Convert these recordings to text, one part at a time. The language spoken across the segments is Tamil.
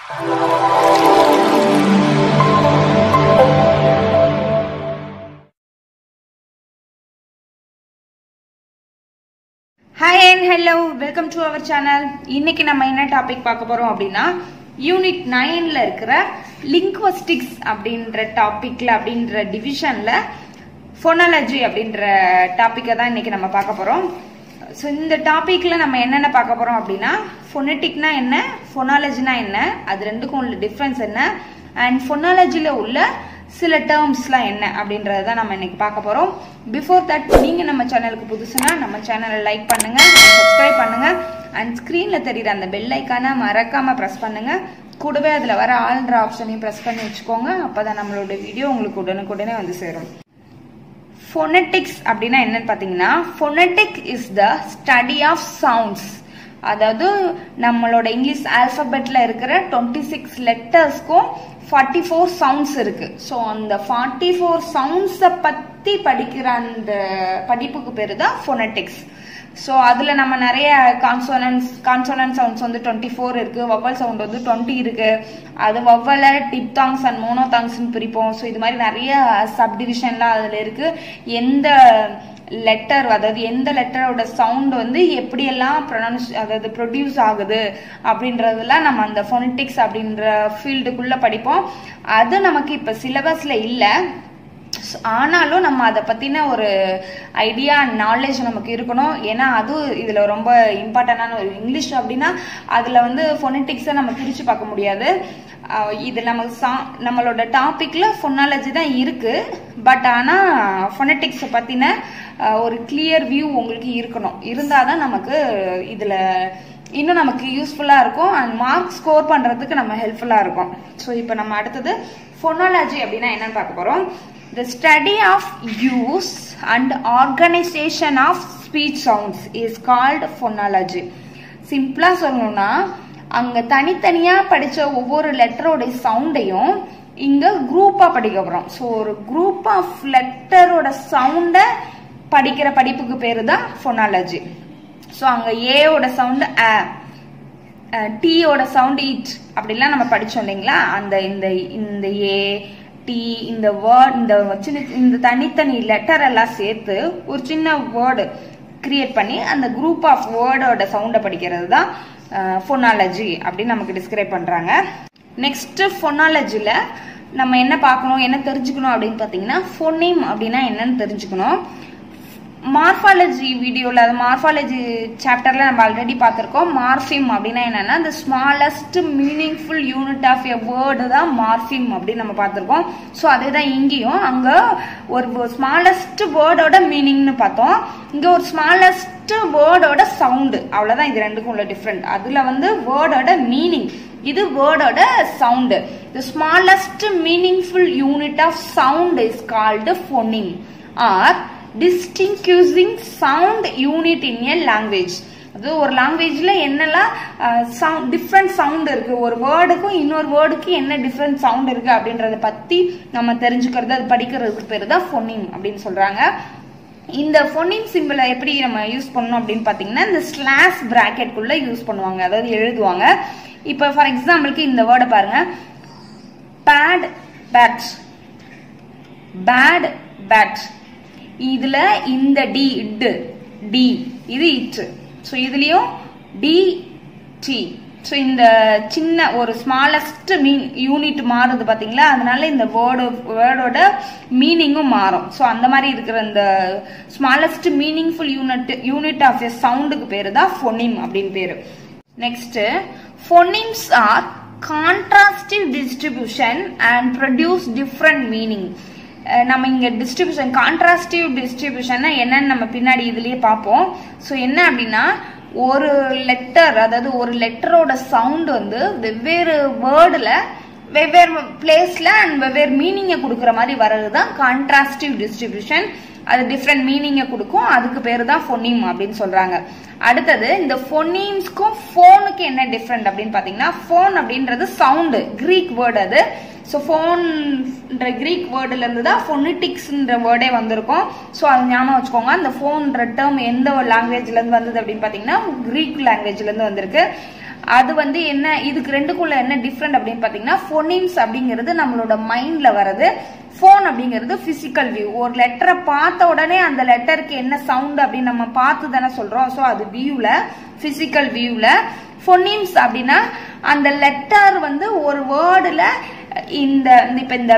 Hi and hello welcome to our channel இன்னைக்கு நம்ம என்ன டாபிக் பார்க்க போறோம் அப்படின்னா யூனிட் நைன்ல இருக்கிற லிங்குவஸ்டிக்ஸ் அப்படின்ற டாபிக்ல அப்படின்ற டிவிஷன்ல ஃபோனாலஜி அப்படின்ற டாப்பிக்கை தான் இன்னைக்கு நம்ம பார்க்க போறோம் ஸோ இந்த டாபிக்ல நம்ம என்னென்ன பார்க்க போறோம் அப்படின்னா ஃபொனட்டிக்னா என்ன ஃபொனாலஜினா என்ன அது ரெண்டுக்கும் உள்ள டிஃப்ரென்ஸ் என்ன அண்ட் ஃபொனாலஜியில் உள்ள சில டேர்ம்ஸ்லாம் என்ன அப்படின்றத தான் நம்ம இன்னைக்கு பார்க்க போகிறோம் பிஃபோர் தட் நீங்கள் நம்ம சேனலுக்கு புதுசுனா நம்ம சேனலை லைக் பண்ணுங்க சப்ஸ்கிரைப் பண்ணுங்க அண்ட் ஸ்க்ரீனில் தெரியுற அந்த பெல் ஐக்கானை மறக்காமல் ப்ரெஸ் பண்ணுங்க கூடவே அதில் வர ஆல்ன்ற ஆப்ஷனையும் ப்ரெஸ் பண்ணி வச்சுக்கோங்க அப்போ தான் நம்மளோட வீடியோ உங்களுக்கு உடனுக்குடனே வந்து சேரும் ஃபொனட்டிக்ஸ் அப்படின்னா என்னன்னு பார்த்தீங்கன்னா phonetic is the study of sounds அதாவது நம்மளோட இங்கிலீஷ் ஆல்பபெட்ல இருக்கிற டுவெண்ட்டி சிக்ஸ் லெட்டர்ஸ்க்கும் ஃபார்ட்டி ஃபோர் சவுண்ட்ஸ் இருக்கு ஸோ அந்த ஃபார்ட்டி ஃபோர் சவுண்ட்ஸை பற்றி படிக்கிற அந்த படிப்புக்கு பேர் தான் ஃபொனட்டிக்ஸ் ஸோ அதில் நம்ம நிறைய கான்சோனன்ஸ் கான்சோனன்ட் சவுண்ட்ஸ் வந்து டுவெண்ட்டி ஃபோர் இருக்கு வவ்வல் சவுண்ட் வந்து டுவெண்ட்டி இருக்கு அது வவ்வலை டிப்தாங்ஸ் அண்ட் மோனோதாங்ஸ்னு பிரிப்போம் ஸோ இது மாதிரி நிறைய சப்டிவிஷன்லாம் அதில் இருக்கு எந்த லெட்டர் அதாவது எந்த லெட்டரோட சவுண்ட் வந்து எப்படியெல்லாம் ப்ரொனவுன்ஸ் அதாவது ப்ரொடியூஸ் ஆகுது அப்படின்றதெல்லாம் நம்ம அந்த ஃபொனட்டிக்ஸ் அப்படின்ற ஃபீல்டுக்குள்ளே படிப்போம் அது நமக்கு இப்போ சிலபஸில் இல்லை ஆனாலும் நம்ம அதை பற்றின ஒரு ஐடியா நாலேஜ் நமக்கு இருக்கணும் ஏன்னா அது இதில் ரொம்ப இம்பார்ட்டண்டான ஒரு இங்கிலீஷ் அப்படின்னா அதில் வந்து ஃபொனட்டிக்ஸை நம்ம பிரித்து பார்க்க முடியாது இது நம்ம சா நம்மளோட டாப்பிக்கில் ஃபொனாலஜி தான் இருக்குது பட் ஆனால் ஃபொனட்டிக்ஸை பற்றின ஒரு கிளியர் வியூ உங்களுக்கு இருக்கணும் இருந்தால் தான் நமக்கு இதில் இன்னும் நமக்கு யூஸ்ஃபுல்லாக இருக்கும் அண்ட் மார்க் ஸ்கோர் பண்ணுறதுக்கு நம்ம ஹெல்ப்ஃபுல்லாக இருக்கும் ஸோ இப்போ நம்ம அடுத்தது ஃபொனாலஜி அப்படின்னா என்னன்னு பார்க்க போகிறோம் The study of use and organization of speech sounds is called phonology. சிம்பிளா சொல்லணும்னா அங்க தனித்தனியா படிச்ச ஒவ்வொரு லெட்டரோட சவுண்டையும் இங்க குரூப்பா படிக்க போறோம் ஸோ ஒரு குரூப் ஆஃப் லெட்டரோட சவுண்டை படிக்கிற படிப்புக்கு பேரு தான் ஃபொனாலஜி ஸோ அங்க ஏவோட சவுண்டு அ டீயோட சவுண்ட் இட் அப்படிலாம் நம்ம படிச்சோம் இல்லைங்களா அந்த இந்த இந்த ஏ டி இந்த வேர்ட் இந்த சின்ன இந்த தனித்தனி லெட்டர் எல்லாம் சேர்த்து ஒரு சின்ன வேர்டு கிரியேட் பண்ணி அந்த குரூப் ஆஃப் வேர்டோட சவுண்டை படிக்கிறது தான் ஃபொனாலஜி அப்படின்னு நமக்கு டிஸ்கிரைப் பண்ணுறாங்க நெக்ஸ்ட் ஃபொனாலஜியில் நம்ம என்ன பார்க்கணும் என்ன தெரிஞ்சுக்கணும் அப்படின்னு பார்த்தீங்கன்னா ஃபொனேம் அப்படின்னா என்னன்னு தெரிஞ்சுக்கணும் மார்ஃபாலஜி வீடியோவில் அது மார்ஃபாலஜி சாப்டரில் நம்ம ஆல்ரெடி பார்த்துருக்கோம் மார்ஃபிம் அப்படின்னா என்னன்னா the smallest meaningful unit of a word தான் மார்ஃபிம் அப்படின்னு நம்ம பார்த்துருக்கோம் ஸோ அதே தான் இங்கேயும் அங்கே ஒரு ஸ்மாலஸ்ட் வேர்டோட மீனிங்னு பார்த்தோம் இங்கே ஒரு ஸ்மாலஸ்ட் வேர்டோட சவுண்டு அவ்வளோதான் இது ரெண்டுக்கும் உள்ள டிஃப்ரெண்ட் அதில் வந்து வேர்டோட மீனிங் இது வேர்டோட sound the smallest meaningful unit of sound is called phoneme or distinguishing sound unit in a language அது ஒரு லாங்குவேஜில் என்னெல்லாம் சவுண்ட் டிஃப்ரெண்ட் சவுண்ட் இருக்கு ஒரு வேர்டுக்கும் இன்னொரு வேர்டுக்கு என்ன டிஃப்ரெண்ட் சவுண்ட் இருக்கு அப்படின்றத பற்றி நம்ம தெரிஞ்சுக்கிறது அது படிக்கிறதுக்கு பேர் தான் ஃபொனிங் அப்படின்னு சொல்றாங்க இந்த ஃபொனிங் சிம்பிளை எப்படி நம்ம யூஸ் பண்ணணும் அப்படின்னு பார்த்தீங்கன்னா இந்த ஸ்லாஷ் ப்ராக்கெட்குள்ள யூஸ் பண்ணுவாங்க அதாவது எழுதுவாங்க இப்போ ஃபார் எக்ஸாம்பிளுக்கு இந்த வேர்டை பாருங்க பேட் பேட் பேட் பேட் இதுல இந்த டி இட்டு டி இது இட்டு ஸோ இதுலயும் டி டி ஸோ இந்த சின்ன ஒரு ஸ்மாலஸ்ட் மீன் யூனிட் மாறுது பார்த்தீங்களா அதனால இந்த வேர்டு வேர்டோட மீனிங்கும் மாறும் ஸோ அந்த மாதிரி இருக்கிற இந்த smallest meaningful unit unit of a சவுண்டுக்கு பேரு தான் ஃபொனிம் அப்படின்னு பேரு next phonemes are contrastive distribution and produce different meaning நம்ம இங்க டிஸ்ட்ரிபியூஷன் கான்ட்ராஸ்டிவ் டிஸ்ட்ரிபியூஷன் என்னன்னு நம்ம பின்னாடி இதுலயே பார்ப்போம் ஸோ என்ன அப்படின்னா ஒரு லெட்டர் அதாவது ஒரு லெட்டரோட சவுண்ட் வந்து வெவ்வேறு வேர்டில் வெவ்வேறு பிளேஸ்ல அண்ட் வெவ்வேறு மீனிங்கை கொடுக்குற மாதிரி வர்றது தான் கான்ட்ராஸ்டிவ் டிஸ்ட்ரிபியூஷன் அது டிஃப்ரெண்ட் மீனிங்கை கொடுக்கும் அதுக்கு பேர் தான் ஃபொனீம் அப்படின்னு சொல்றாங்க அடுத்தது இந்த ஃபொனீம்ஸ்க்கும் ஃபோனுக்கு என்ன டிஃப்ரெண்ட் அப்படின்னு பார்த்தீங்கன்னா ஃபோன் அப்படின்றது சவுண்டு கிரீக் வேர்டு அது ஸோ ஃபோன்ற கிரீக் வேர்டுல இருந்து தான் ஃபொனிட்டிக்ஸ்ன்ற வேர்டே வந்திருக்கும் ஸோ அது ஞாபகம் வச்சுக்கோங்க அந்த ஃபோன்ற டேர்ம் எந்த ஒரு லாங்குவேஜ்ல இருந்து வந்தது அப்படின்னு பார்த்தீங்கன்னா கிரீக் லாங்குவேஜ்ல இருந்து வந்திருக்கு அது வந்து என்ன இதுக்கு ரெண்டுக்குள்ள என்ன டிஃப்ரெண்ட் அப்படின்னு பாத்தீங்கன்னா ஃபோனிம்ஸ் அப்படிங்கிறது நம்மளோட மைண்ட்ல வர்றது ஃபோன் அப்படிங்கிறது பிசிக்கல் வியூ ஒரு லெட்டரை பார்த்த உடனே அந்த லெட்டருக்கு என்ன சவுண்ட் அப்படின்னு நம்ம பார்த்து தானே சொல்றோம் ஸோ அது வியூல பிசிக்கல் வியூல ஃபோனிம்ஸ் அப்படின்னா அந்த லெட்டர் வந்து ஒரு வேர்டுல இந்த இப்ப இந்த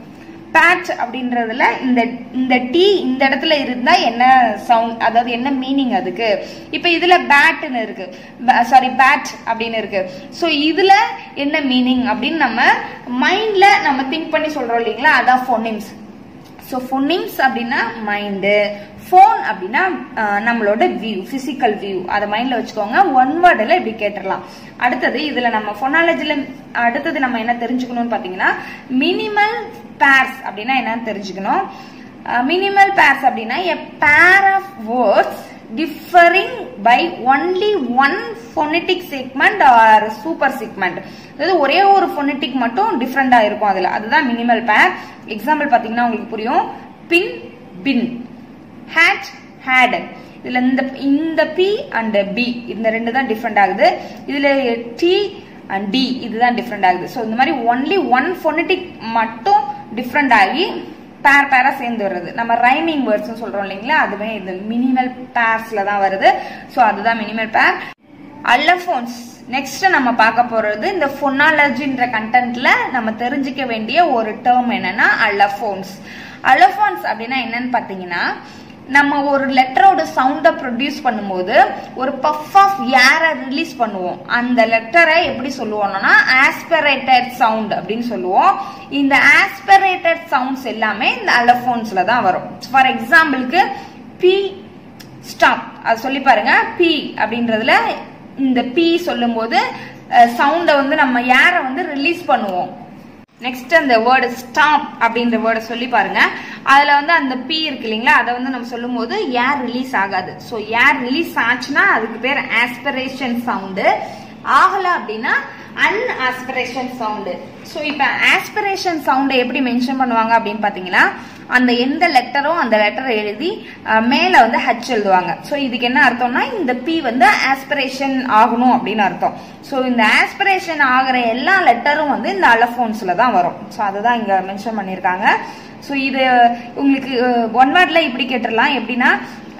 பேட் அப்படின்றதுல இந்த இந்த டி இந்த இடத்துல இருந்தா என்ன சவுண்ட் அதாவது என்ன மீனிங் அதுக்கு இப்ப இதுல பேட்னு இருக்கு சாரி பேட் அப்படின்னு இருக்கு ஸோ இதுல என்ன மீனிங் அப்படின்னு நம்ம மைண்ட்ல நம்ம திங்க் பண்ணி சொல்றோம் இல்லைங்களா அதான் ஃபோனிம்ஸ் ஸோ ஃபோனிம்ஸ் அப்படின்னா மைண்டு ஃபோன் அப்படின்னா நம்மளோட வியூ பிசிக்கல் வியூ அதை மைண்ட்ல வச்சுக்கோங்க ஒன் வேர்டில் இப்படி கேட்டுடலாம் அடுத்தது இதுல நம்ம ஃபொனாலஜில அடுத்தது நம்ம என்ன தெரிஞ்சுக்கணும்னு பாத்தீங்கன்னா மினிமல் பேர்ஸ் அப்படின்னா என்னன்னு தெரிஞ்சுக்கணும் மினிமல் பேர்ஸ் அப்படின்னா a pair of words differing by only one phonetic segment or super segment அதாவது ஒரே ஒரு ஃபொனட்டிக் மட்டும் டிஃப்ரெண்டா இருக்கும் அதுல அதுதான் மினிமல் பேர் எக்ஸாம்பிள் பாத்தீங்கன்னா உங்களுக்கு புரியும் பின் பின் ஹேட் ஹேட் இதுல இந்த இந்த பி அண்ட் பி இந்த ரெண்டு தான் டிஃப்ரெண்ட் ஆகுது இதுல டி அண்ட் டி இதுதான் டிஃப்ரெண்ட் ஆகுது ஸோ இந்த மாதிரி ஒன்லி ஒன் ஃபொனட்டிக் மட்டும் டிஃப்ரெண்ட் ஆகி பேர் பேரா சேர்ந்து வருது நம்ம ரைமிங் வேர்ட்ஸ் சொல்றோம் இல்லைங்களா அதுவே இது மினிமல் பேர்ஸ்ல தான் வருது ஸோ அதுதான் மினிமல் பேர் அல்லஃபோன்ஸ் நெக்ஸ்ட் நம்ம பார்க்க போறது இந்த ஃபொனாலஜின்ற கண்டென்ட்ல நம்ம தெரிஞ்சுக்க வேண்டிய ஒரு டேர்ம் என்னன்னா அல்லஃபோன்ஸ் அலஃபான்ஸ் அப்படின்னா என்னன்னு பாத்தீங்கன்னா நம்ம ஒரு லெட்டரோட சவுண்டை ப்ரொடியூஸ் பண்ணும்போது ஒரு பஃப் ஆஃப் ஏரை ரிலீஸ் பண்ணுவோம் அந்த லெட்டரை எப்படி சொல்லுவோம்னா ஆஸ்பிரேட்டட் சவுண்ட் அப்படின்னு சொல்லுவோம் இந்த ஆஸ்பிரேட்டட் சவுண்ட்ஸ் எல்லாமே இந்த அலஃபோன்ஸ்ல தான் வரும் ஃபார் எக்ஸாம்பிளுக்கு பி ஸ்டாப் அது சொல்லி பாருங்க பி அப்படின்றதுல இந்த பி சொல்லும்போது சவுண்டை வந்து நம்ம ஏரை வந்து ரிலீஸ் பண்ணுவோம் நெக்ஸ்ட் அந்த வேர்டு ஸ்டாப் அப்படின்ற வேர்டை சொல்லி பாருங்க அதுல வந்து அந்த பி இருக்கு இல்லைங்களா அதை வந்து நம்ம சொல்லும் போது ஏர் ரிலீஸ் ஆகாது ஸோ ஏர் ரிலீஸ் ஆச்சுன்னா அதுக்கு பேர் ஆஸ்பிரேஷன் சவுண்டு ஆகல அப்படின்னா அன் ஆஸ்பிரேஷன் சவுண்டு ஸோ இப்போ ஆஸ்பிரேஷன் சவுண்டை எப்படி மென்ஷன் பண்ணுவாங்க அப்படின்னு பார்த்தீங்கன்னா அந்த எந்த லெட்டரோ அந்த லெட்டரை எழுதி மேலே வந்து ஹச் எழுதுவாங்க ஸோ இதுக்கு என்ன அர்த்தம்னா இந்த பி வந்து ஆஸ்பிரேஷன் ஆகணும் அப்படின்னு அர்த்தம் ஸோ இந்த ஆஸ்பிரேஷன் ஆகிற எல்லா லெட்டரும் வந்து இந்த அலஃபோன்ஸ்ல தான் வரும் ஸோ அதுதான் இங்க மென்ஷன் பண்ணியிருக்காங்க ஸோ இது உங்களுக்கு ஒன் வேர்ட்ல இப்படி கேட்டுடலாம் எப்படின்னா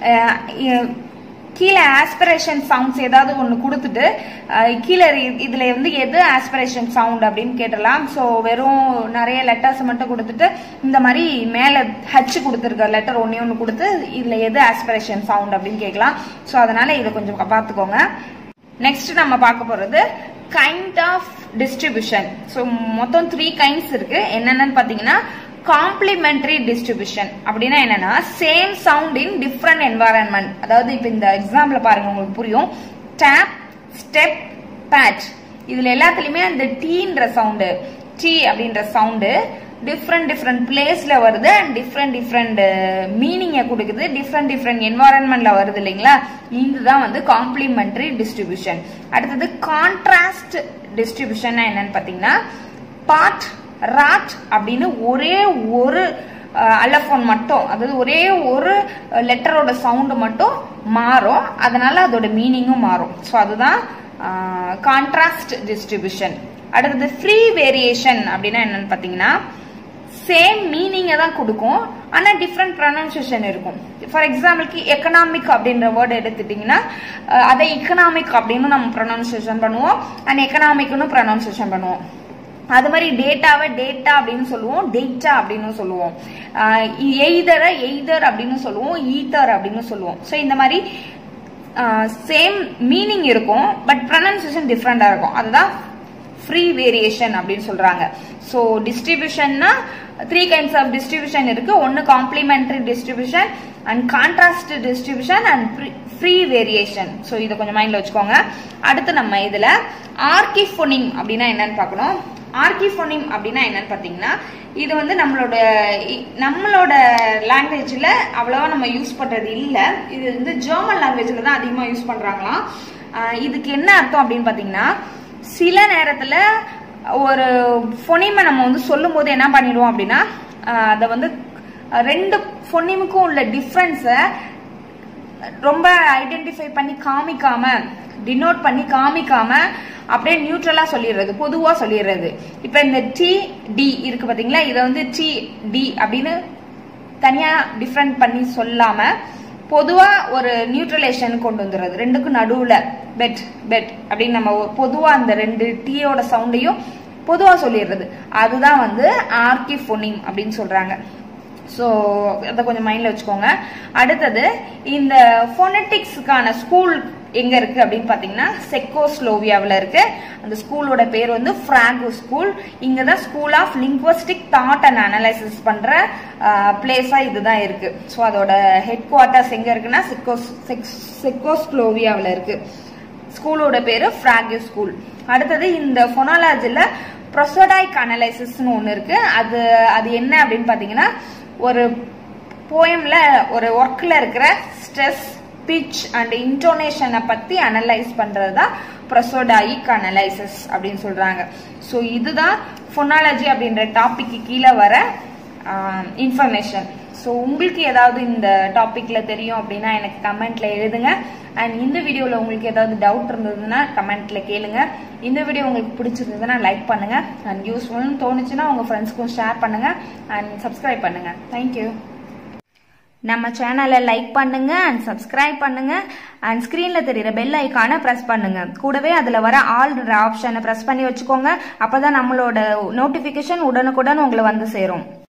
கீழே ஆஸ்பிரேஷன் சவுண்ட்ஸ் ஏதாவது ஒன்று கொடுத்துட்டு கீழே இதில் வந்து எது ஆஸ்பிரேஷன் சவுண்ட் அப்படின்னு கேட்டலாம் ஸோ வெறும் நிறைய லெட்டர்ஸ் மட்டும் கொடுத்துட்டு இந்த மாதிரி மேலே ஹச் கொடுத்துருக்க லெட்டர் ஒன்றே ஒன்று கொடுத்து இதில் எது ஆஸ்பிரேஷன் சவுண்ட் அப்படின்னு கேட்கலாம் ஸோ அதனால இதை கொஞ்சம் பார்த்துக்கோங்க நெக்ஸ்ட் நம்ம பார்க்க போகிறது கைண்ட் ஆஃப் டிஸ்ட்ரிபியூஷன் ஸோ மொத்தம் த்ரீ கைண்ட்ஸ் இருக்கு என்னென்னு பார்த்தீங்கன்னா காம்ப்ளிமெண்டரி டிஸ்ட்ரிபியூஷன் அப்படின்னா என்னன்னா same sound in different environment அதாவது இப்போ இந்த எக்ஸாம்பிள் பாருங்க உங்களுக்கு புரியும் டேப் ஸ்டெப் பேட்ச் இதுல எல்லாத்துலயுமே அந்த டீன்ற சவுண்டு டி அப்படின்ற சவுண்டு டிஃப்ரெண்ட் டிஃப்ரெண்ட் பிளேஸ்ல வருது அண்ட் டிஃப்ரெண்ட் டிஃப்ரெண்ட் மீனிங்கை கொடுக்குது டிஃப்ரெண்ட் டிஃப்ரெண்ட் என்வாரன்மெண்ட்ல வருது இல்லைங்களா இதுதான் வந்து காம்ப்ளிமெண்டரி டிஸ்ட்ரிபியூஷன் அடுத்தது கான்ட்ராஸ்ட் டிஸ்ட்ரிபியூஷன் என்னன்னு பாத்தீங்கன்னா பாட் ராட் அப்படின்னு ஒரே ஒரு அலஃபோன் மட்டும் அதாவது ஒரே ஒரு லெட்டரோட சவுண்டு மட்டும் மாறும் அதனால அதோட மீனிங்கும் மாறும் ஸோ அதுதான் கான்ட்ராஸ்ட் டிஸ்ட்ரிபியூஷன் அடுத்தது ஃப்ரீ வேரியேஷன் அப்படின்னா என்னன்னு பார்த்தீங்கன்னா சேம் மீனிங்கை தான் கொடுக்கும் ஆனால் டிஃப்ரெண்ட் ப்ரொனன்சியேஷன் இருக்கும் ஃபார் எக்ஸாம்பிளுக்கு எக்கனாமிக் அப்படின்ற வேர்டு எடுத்துட்டிங்கன்னா அதை இக்கனாமிக் அப்படின்னு நம்ம ப்ரொனன்சியேஷன் பண்ணுவோம் அண்ட் எக்கனாமிக்னு ப்ரொனன்சியேஷன் பண்ணுவோம் அது மாதிரி டேட்டாவை டேட்டா அப்படின்னு சொல்லுவோம் டேட்டா அப்படின்னு சொல்லுவோம் எய்தரை எய்தர் அப்படின்னு சொல்லுவோம் ஈத்தர் அப்படின்னு சொல்லுவோம் ஸோ இந்த மாதிரி சேம் மீனிங் இருக்கும் பட் ப்ரொனன்சியேஷன் டிஃப்ரெண்டாக இருக்கும் அதுதான் ஃப்ரீ வேரியேஷன் அப்படின்னு சொல்றாங்க ஸோ டிஸ்ட்ரிபியூஷன்னா த்ரீ கைண்ட்ஸ் ஆஃப் டிஸ்ட்ரிபியூஷன் இருக்கு ஒன்று complementary distribution and contrast distribution and free variation so இதை கொஞ்சம் மைண்ட்ல வச்சுக்கோங்க அடுத்து நம்ம இதுல ஆர்கிஃபோனிங் அப்படின்னா என்னன்னு பார்க்கணும் ஆர்கிஃபோனிம் அப்படின்னா என்னன்னு பார்த்தீங்கன்னா இது வந்து நம்மளோட நம்மளோட லாங்குவேஜில் அவ்வளோவா நம்ம யூஸ் பண்ணுறது இல்லை இது வந்து ஜெர்மன் லாங்குவேஜில் தான் அதிகமாக யூஸ் பண்ணுறாங்களாம் இதுக்கு என்ன அர்த்தம் அப்படின்னு பார்த்தீங்கன்னா சில நேரத்தில் ஒரு ஃபொனிமை நம்ம வந்து சொல்லும் போது என்ன பண்ணிடுவோம் அப்படின்னா அதை வந்து ரெண்டு ஃபொனிமுக்கும் உள்ள டிஃப்ரென்ஸை ரொம்ப ஐடென்டிஃபை பண்ணி காமிக்காம டினோட் பண்ணி காமிக்காம அப்படியே நியூட்ரலா சொல்லிடுறது பொதுவா சொல்லிடுறது இப்ப இந்த டி டி இருக்கு பாத்தீங்களா இதை வந்து டி டி அப்படின்னு தனியா டிஃப்ரெண்ட் பண்ணி சொல்லாம பொதுவா ஒரு நியூட்ரலேஷன் கொண்டு வந்துடுறது ரெண்டுக்கும் நடுவுல பெட் பெட் அப்படின்னு நம்ம ஒரு பொதுவா அந்த ரெண்டு டீயோட சவுண்டையும் பொதுவா சொல்லிடுறது அதுதான் வந்து ஆர்கிஃபோனிம் அப்படின்னு சொல்றாங்க ஸோ அதை கொஞ்சம் மைண்டில் வச்சுக்கோங்க அடுத்தது இந்த ஃபோனட்டிக்ஸுக்கான ஸ்கூல் எங்க இருக்கு அப்படின்னு பார்த்தீங்கன்னா செக்கோஸ்லோவியாவில் இருக்கு அந்த ஸ்கூலோட பேர் வந்து ஃப்ராகோ ஸ்கூல் இங்கே தான் school of linguistic thought and analysis பண்ணுற பிளேஸாக இதுதான் இருக்கு ஸோ அதோட ஹெட் குவார்ட்டர்ஸ் எங்கே இருக்குன்னா செக்கோஸ் செக்கோஸ்லோவியாவில் இருக்கு ஸ்கூலோட பேரு ஃப்ராகோ ஸ்கூல் அடுத்தது இந்த ஃபொனாலஜியில் ப்ரொசோடைக் அனலைசிஸ்னு ஒன்று இருக்கு அது அது என்ன அப்படின்னு பார்த்தீங்கன்னா ஒரு போயம்ல ஒரு ஒர்க்ல இருக்கிற ஸ்ட்ரெஸ் பிச் அண்ட் இன்டோனேஷனை பத்தி அனலைஸ் பண்றது தான் ப்ரொசோடாயிக் அனலைசிஸ் அப்படின்னு சொல்றாங்க ஸோ இதுதான் ஃபொனாலஜி அப்படின்ற டாபிக்கு கீழே வர இன்ஃபர்மேஷன் ஸோ உங்களுக்கு ஏதாவது இந்த டாபிக்ல தெரியும் அப்படின்னா எனக்கு கமெண்ட்ல எழுதுங்க அண்ட் இந்த வீடியோவில் உங்களுக்கு ஏதாவது டவுட் இருந்ததுன்னா கமெண்ட்ல கேளுங்க இந்த வீடியோ உங்களுக்கு பிடிச்சிருந்ததுன்னா லைக் பண்ணுங்க அண்ட் யூஸ்ஃபுல்னு தோணுச்சுன்னா உங்க ஃப்ரெண்ட்ஸ்க்கும் ஷேர் பண்ணுங்க அண்ட் சப்ஸ்கிரைப் பண்ணுங்க தேங்க்யூ நம்ம சேனலை லைக் பண்ணுங்க அண்ட் சப்ஸ்கிரைப் பண்ணுங்க அண்ட் ஸ்க்ரீனில் தெரியிற பெல் ஐக்கானை ப்ரெஸ் பண்ணுங்க கூடவே அதில் வர ஆல்ன்ற ஆப்ஷனை ப்ரெஸ் பண்ணி வச்சுக்கோங்க அப்போ தான் நம்மளோட நோட்டிஃபிகேஷன் உடனுக்குடன் உங்களை வந்து சேரும்